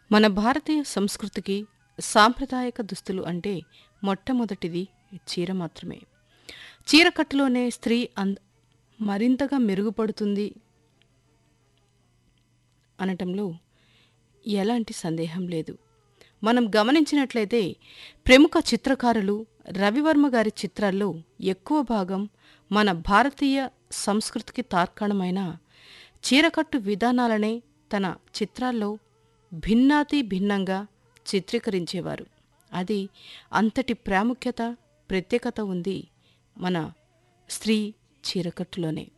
మన భారతీయ సంస్కృతికి సాంప్రదాయక దుస్తులు అంటే మొట్టమొదటిది చీర మాత్రమే చీరకట్టులోనే స్త్రీ అంద మరింతగా మెరుగుపడుతుంది అనటంలో ఎలాంటి సందేహం లేదు మనం గమనించినట్లయితే ప్రముఖ చిత్రకారులు రవివర్మ గారి చిత్రాల్లో ఎక్కువ భాగం మన భారతీయ సంస్కృతికి తార్కాణమైన చీరకట్టు విధానాలనే తన చిత్రాల్లో భిన్నాతి భిన్నంగా చిత్రీకరించేవారు అది అంతటి ప్రాముఖ్యత ప్రత్యేకత ఉంది మన స్త్రీ చీరకట్టులోనే